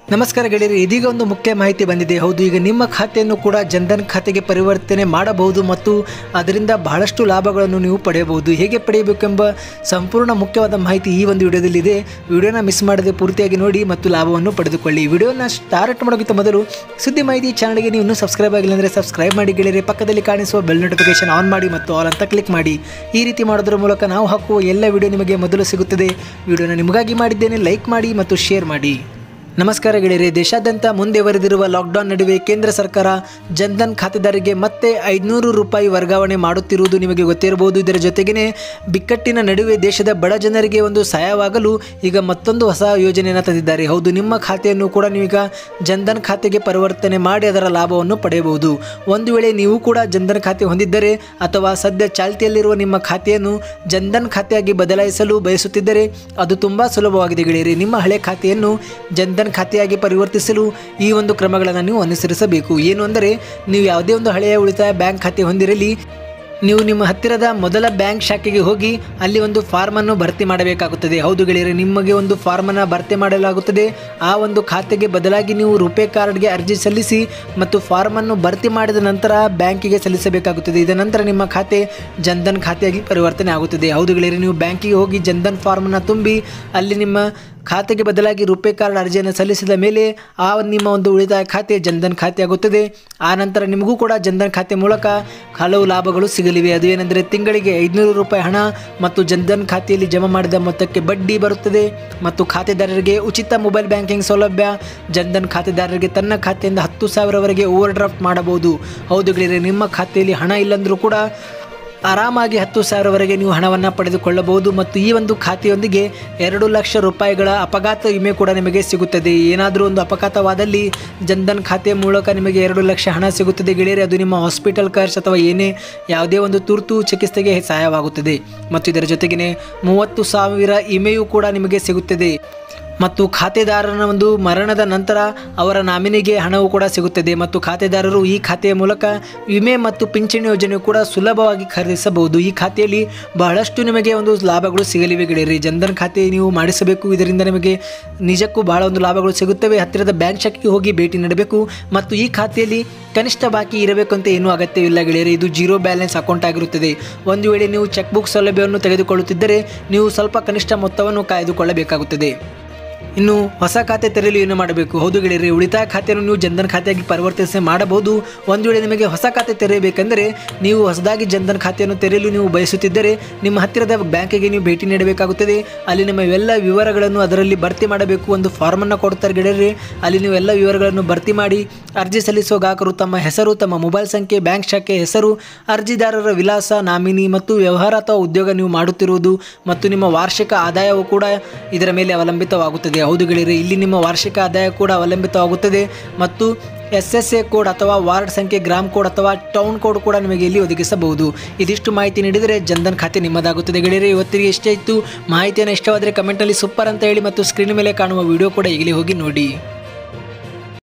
ನಮಸ್ಕಾರ ಗೆಳೆಯರಿ ಇದೀಗ ಒಂದು ಮುಖ್ಯ ಮಾಹಿತಿ ಬಂದಿದೆ ಹೌದು ಈಗ ನಿಮ್ಮ ಖಾತೆಯನ್ನು ಕೂಡ ಜನ್ಧನ್ ಖಾತೆಗೆ ಪರಿವರ್ತನೆ ಮಾಡಬಹುದು ಮತ್ತು ಅದರಿಂದ ಬಹಳಷ್ಟು ಲಾಭಗಳನ್ನು ನೀವು ಪಡೆಯಬಹುದು ಹೇಗೆ ಪಡೆಯಬೇಕೆಂಬ ಸಂಪೂರ್ಣ ಮುಖ್ಯವಾದ ಮಾಹಿತಿ ಈ ಒಂದು ವಿಡಿಯೋದಲ್ಲಿದೆ ವಿಡಿಯೋನ ಮಿಸ್ ಮಾಡದೆ ಪೂರ್ತಿಯಾಗಿ ನೋಡಿ ಮತ್ತು ಲಾಭವನ್ನು ಪಡೆದುಕೊಳ್ಳಿ ವಿಡಿಯೋನ ಸ್ಟಾರ್ಟ್ ಮಾಡೋಕ್ಕಿಂತ ಮೊದಲು ಸುದ್ದಿ ಮಾಹಿತಿ ಚಾನಲ್ಗೆ ನೀವು ಇನ್ನೂ ಸಬ್ಸ್ಕ್ರೈಬ್ ಆಗಿಲ್ಲ ಅಂದರೆ ಸಬ್ಸ್ಕ್ರೈಬ್ ಮಾಡಿ ಗೆಳೆಯರಿ ಪಕ್ಕದಲ್ಲಿ ಕಾಣಿಸುವ ಬೆಲ್ ನೋಟಿಫಿಕೇಶನ್ ಆನ್ ಮಾಡಿ ಮತ್ತು ಆಲ್ ಅಂತ ಕ್ಲಿಕ್ ಮಾಡಿ ಈ ರೀತಿ ಮಾಡೋದ್ರ ಮೂಲಕ ನಾವು ಹಾಕುವ ಎಲ್ಲ ವಿಡಿಯೋ ನಿಮಗೆ ಮೊದಲು ಸಿಗುತ್ತದೆ ವಿಡಿಯೋನ ನಿಮಗಾಗಿ ಮಾಡಿದ್ದೇನೆ ಲೈಕ್ ಮಾಡಿ ಮತ್ತು ಶೇರ್ ಮಾಡಿ ನಮಸ್ಕಾರ ಗೆಳೆಯರೆ ದೇಶಾದ್ಯಂತ ಮುಂದುವರೆದಿರುವ ಲಾಕ್ಡೌನ್ ನಡುವೆ ಕೇಂದ್ರ ಸರ್ಕಾರ ಜನ್ಧನ್ ಖಾತೆದಾರರಿಗೆ ಮತ್ತೆ ಐದುನೂರು ರೂಪಾಯಿ ವರ್ಗಾವಣೆ ಮಾಡುತ್ತಿರುವುದು ನಿಮಗೆ ಗೊತ್ತಿರಬಹುದು ಇದರ ಜೊತೆಗೇ ಬಿಕ್ಕಟ್ಟಿನ ನಡುವೆ ದೇಶದ ಬಡ ಜನರಿಗೆ ಒಂದು ಸಹಾಯವಾಗಲು ಈಗ ಮತ್ತೊಂದು ಹೊಸ ಯೋಜನೆಯನ್ನು ತಂದಿದ್ದಾರೆ ಹೌದು ನಿಮ್ಮ ಖಾತೆಯನ್ನು ಕೂಡ ನೀವೀಗ ಜನ್ಧನ್ ಖಾತೆಗೆ ಪರಿವರ್ತನೆ ಮಾಡಿ ಅದರ ಲಾಭವನ್ನು ಪಡೆಯಬಹುದು ಒಂದು ವೇಳೆ ನೀವು ಕೂಡ ಜನ್ಧನ್ ಖಾತೆ ಹೊಂದಿದ್ದರೆ ಅಥವಾ ಸದ್ಯ ಚಾಲ್ತಿಯಲ್ಲಿರುವ ನಿಮ್ಮ ಖಾತೆಯನ್ನು ಜನ್ಧನ್ ಖಾತೆಯಾಗಿ ಬದಲಾಯಿಸಲು ಬಯಸುತ್ತಿದ್ದರೆ ಅದು ತುಂಬ ಸುಲಭವಾಗಿದೆ ಗೆಳೆಯರಿ ನಿಮ್ಮ ಹಳೆ ಖಾತೆಯನ್ನು ಜನ್ಧನ್ ಖಾತೆಯಾಗಿ ಪರಿವರ್ತಿಸಲು ಈ ಒಂದು ಕ್ರಮಗಳನ್ನು ನೀವು ಅನುಸರಿಸಬೇಕು ಏನು ಅಂದರೆ ನೀವು ಯಾವುದೇ ಒಂದು ಹಳೆಯ ಉಳಿತಾಯ ಬ್ಯಾಂಕ್ ಖಾತೆ ಹೊಂದಿರಲಿ ನೀವು ನಿಮ್ಮ ಹತ್ತಿರದ ಮೊದಲ ಬ್ಯಾಂಕ್ ಶಾಖೆಗೆ ಹೋಗಿ ಅಲ್ಲಿ ಒಂದು ಫಾರ್ಮನ್ನು ಭರ್ತಿ ಮಾಡಬೇಕಾಗುತ್ತದೆ ಹೌದು ಗೆಳೆಯರೆ ನಿಮಗೆ ಒಂದು ಫಾರ್ಮನ್ನು ಭರ್ತಿ ಮಾಡಲಾಗುತ್ತದೆ ಆ ಒಂದು ಖಾತೆಗೆ ಬದಲಾಗಿ ನೀವು ರುಪೇ ಕಾರ್ಡ್ಗೆ ಅರ್ಜಿ ಸಲ್ಲಿಸಿ ಮತ್ತು ಫಾರ್ಮನ್ನು ಭರ್ತಿ ಮಾಡಿದ ನಂತರ ಬ್ಯಾಂಕಿಗೆ ಸಲ್ಲಿಸಬೇಕಾಗುತ್ತದೆ ಇದರ ನಂತರ ನಿಮ್ಮ ಖಾತೆ ಜನ್ಧನ್ ಖಾತೆಯಾಗಿ ಪರಿವರ್ತನೆ ಆಗುತ್ತದೆ ಹೌದು ಗೆಳೆಯರೆ ನೀವು ಬ್ಯಾಂಕಿಗೆ ಹೋಗಿ ಜನ್ಧನ್ ಫಾರ್ಮನ್ನು ತುಂಬಿ ಅಲ್ಲಿ ನಿಮ್ಮ ಖಾತೆಗೆ ಬದಲಾಗಿ ರುಪೇ ಕಾರ್ಡ್ ಅರ್ಜಿಯನ್ನು ಸಲ್ಲಿಸಿದ ಮೇಲೆ ಆ ನಿಮ್ಮ ಒಂದು ಉಳಿತಾಯ ಖಾತೆ ಜನ್ಧನ್ ಖಾತೆ ಆಗುತ್ತದೆ ಆ ನಂತರ ನಿಮಗೂ ಕೂಡ ಜನ್ಧನ್ ಖಾತೆ ಮೂಲಕ ಹಲವು ಲಾಭಗಳು ಸಿಗಲಿವೆ ಅದು ಏನೆಂದರೆ ತಿಂಗಳಿಗೆ ಐದುನೂರು ರೂಪಾಯಿ ಹಣ ಮತ್ತು ಜನ್ಧನ್ ಖಾತೆಯಲ್ಲಿ ಜಮಾ ಮಾಡಿದ ಮೊತ್ತಕ್ಕೆ ಬಡ್ಡಿ ಬರುತ್ತದೆ ಮತ್ತು ಖಾತೆದಾರರಿಗೆ ಉಚಿತ ಮೊಬೈಲ್ ಬ್ಯಾಂಕಿಂಗ್ ಸೌಲಭ್ಯ ಜನ್ಧನ್ ಖಾತೆದಾರರಿಗೆ ತನ್ನ ಖಾತೆಯಿಂದ ಹತ್ತು ಸಾವಿರವರೆಗೆ ಓವರ್ ಡ್ರಾಫ್ಟ್ ಮಾಡಬಹುದು ಹೌದು ಗೆಳೆಯರೆ ನಿಮ್ಮ ಖಾತೆಯಲ್ಲಿ ಹಣ ಇಲ್ಲಂದರೂ ಕೂಡ ಆರಾಮಾಗಿ ಹತ್ತು ಸಾವಿರವರೆಗೆ ನೀವು ಹಣವನ್ನು ಪಡೆದುಕೊಳ್ಳಬಹುದು ಮತ್ತು ಈ ಒಂದು ಖಾತೆಯೊಂದಿಗೆ ಎರಡು ಲಕ್ಷ ರೂಪಾಯಿಗಳ ಅಪಘಾತ ವಿಮೆ ಕೂಡ ನಿಮಗೆ ಸಿಗುತ್ತದೆ ಏನಾದರೂ ಒಂದು ಅಪಘಾತವಾದಲ್ಲಿ ಜನ್ಧನ್ ಖಾತೆ ಮೂಲಕ ನಿಮಗೆ ಎರಡು ಲಕ್ಷ ಹಣ ಸಿಗುತ್ತದೆ ಗೆಳೆಯರೆ ಅದು ನಿಮ್ಮ ಹಾಸ್ಪಿಟಲ್ ಖರ್ಚು ಅಥವಾ ಏನೇ ಯಾವುದೇ ಒಂದು ತುರ್ತು ಚಿಕಿತ್ಸೆಗೆ ಸಹಾಯವಾಗುತ್ತದೆ ಮತ್ತು ಇದರ ಜೊತೆಗೇ ಮೂವತ್ತು ಸಾವಿರ ವಿಮೆಯೂ ಕೂಡ ನಿಮಗೆ ಸಿಗುತ್ತದೆ ಮತ್ತು ಖಾತೆದಾರನ ಒಂದು ಮರಣದ ನಂತರ ಅವರ ನಾಮಿನಿಗೆ ಹಣವು ಕೂಡ ಸಿಗುತ್ತದೆ ಮತ್ತು ಖಾತೆದಾರರು ಈ ಖಾತೆಯ ಮೂಲಕ ವಿಮೆ ಮತ್ತು ಪಿಂಚಣಿ ಯೋಜನೆ ಕೂಡ ಸುಲಭವಾಗಿ ಖರೀದಿಸಬಹುದು ಈ ಖಾತೆಯಲ್ಲಿ ಬಹಳಷ್ಟು ನಿಮಗೆ ಒಂದು ಲಾಭಗಳು ಸಿಗಲಿವೆ ಗೆಳೆಯರಿ ಜನ್ಧನ್ ಖಾತೆ ನೀವು ಮಾಡಿಸಬೇಕು ಇದರಿಂದ ನಿಮಗೆ ನಿಜಕ್ಕೂ ಬಹಳ ಒಂದು ಲಾಭಗಳು ಸಿಗುತ್ತವೆ ಹತ್ತಿರದ ಬ್ಯಾಂಕ್ ಶಾಖೆಗೆ ಹೋಗಿ ಭೇಟಿ ನೀಡಬೇಕು ಮತ್ತು ಈ ಖಾತೆಯಲ್ಲಿ ಕನಿಷ್ಠ ಬಾಕಿ ಇರಬೇಕು ಅಂತ ಏನೂ ಅಗತ್ಯವಿಲ್ಲ ಗೆಳೆಯರಿ ಇದು ಜೀರೋ ಬ್ಯಾಲೆನ್ಸ್ ಅಕೌಂಟ್ ಆಗಿರುತ್ತದೆ ಒಂದು ವೇಳೆ ನೀವು ಚೆಕ್ ಬುಕ್ ಸೌಲಭ್ಯವನ್ನು ತೆಗೆದುಕೊಳ್ಳುತ್ತಿದ್ದರೆ ನೀವು ಸ್ವಲ್ಪ ಕನಿಷ್ಠ ಮೊತ್ತವನ್ನು ಕಾಯ್ದುಕೊಳ್ಳಬೇಕಾಗುತ್ತದೆ ಇನ್ನು ಹೊಸ ಖಾತೆ ತೆರೆಯಲು ಏನು ಮಾಡಬೇಕು ಹೌದು ಗೆಳೆಯರಿ ಉಳಿತಾಯ ಖಾತೆಯನ್ನು ನೀವು ಜನ್ಧನ್ ಖಾತೆಯಾಗಿ ಪರಿವರ್ತಿಸಿ ಮಾಡಬಹುದು ಒಂದು ವೇಳೆ ನಿಮಗೆ ಹೊಸ ಖಾತೆ ತೆರೆಯಬೇಕೆಂದರೆ ನೀವು ಹೊಸದಾಗಿ ಜನ್ಧನ್ ಖಾತೆಯನ್ನು ತೆರೆಯಲು ನೀವು ಬಯಸುತ್ತಿದ್ದರೆ ನಿಮ್ಮ ಹತ್ತಿರದ ಬ್ಯಾಂಕಿಗೆ ನೀವು ಭೇಟಿ ನೀಡಬೇಕಾಗುತ್ತದೆ ಅಲ್ಲಿ ನಿಮ್ಮ ಎಲ್ಲ ವಿವರಗಳನ್ನು ಅದರಲ್ಲಿ ಭರ್ತಿ ಮಾಡಬೇಕು ಒಂದು ಫಾರ್ಮನ್ನು ಕೊಡ್ತಾರೆ ಗೆಳೆಯರಿ ಅಲ್ಲಿ ನೀವು ಎಲ್ಲ ವಿವರಗಳನ್ನು ಭರ್ತಿ ಮಾಡಿ ಅರ್ಜಿ ಸಲ್ಲಿಸುವ ಗ್ರಾಹಕರು ತಮ್ಮ ಹೆಸರು ತಮ್ಮ ಮೊಬೈಲ್ ಸಂಖ್ಯೆ ಬ್ಯಾಂಕ್ ಶಾಖೆ ಹೆಸರು ಅರ್ಜಿದಾರರ ವಿಳಾಸ ನಾಮಿನಿ ಮತ್ತು ವ್ಯವಹಾರ ಅಥವಾ ಉದ್ಯೋಗ ನೀವು ಮಾಡುತ್ತಿರುವುದು ಮತ್ತು ನಿಮ್ಮ ವಾರ್ಷಿಕ ಆದಾಯವು ಕೂಡ ಇದರ ಮೇಲೆ ಅವಲಂಬಿತವಾಗುತ್ತದೆ ಹೌದು ಗೆಳೆಯರೆ ಇಲ್ಲಿ ನಿಮ್ಮ ವಾರ್ಷಿಕ ಆದಾಯ ಕೂಡ ಅವಲಂಬಿತವಾಗುತ್ತದೆ ಮತ್ತು ಎಸ್ ಎಸ್ ಎ ಕೋಡ್ ಅಥವಾ ವಾರ್ಡ್ ಸಂಖ್ಯೆ ಗ್ರಾಮ್ ಕೋಡ್ ಅಥವಾ ಟೌನ್ ಕೋಡ್ ಕೂಡ ನಿಮಗೆ ಇಲ್ಲಿ ಒದಗಿಸಬಹುದು ಇದಿಷ್ಟು ಮಾಹಿತಿ ನೀಡಿದರೆ ಜನ್ಧನ್ ಖಾತೆ ನಿಮ್ಮದಾಗುತ್ತದೆ ಗೆಳೆಯರೆ ಇವತ್ತಿಗೆ ಎಷ್ಟೇ ಇತ್ತು ಮಾಹಿತಿಯನ್ನು ಇಷ್ಟವಾದರೆ ಕಮೆಂಟಲ್ಲಿ ಸೂಪರ್ ಅಂತ ಹೇಳಿ ಮತ್ತು ಸ್ಕ್ರೀನ್ ಮೇಲೆ ಕಾಣುವ ವಿಡಿಯೋ ಕೂಡ ಈಗಲೇ ಹೋಗಿ ನೋಡಿ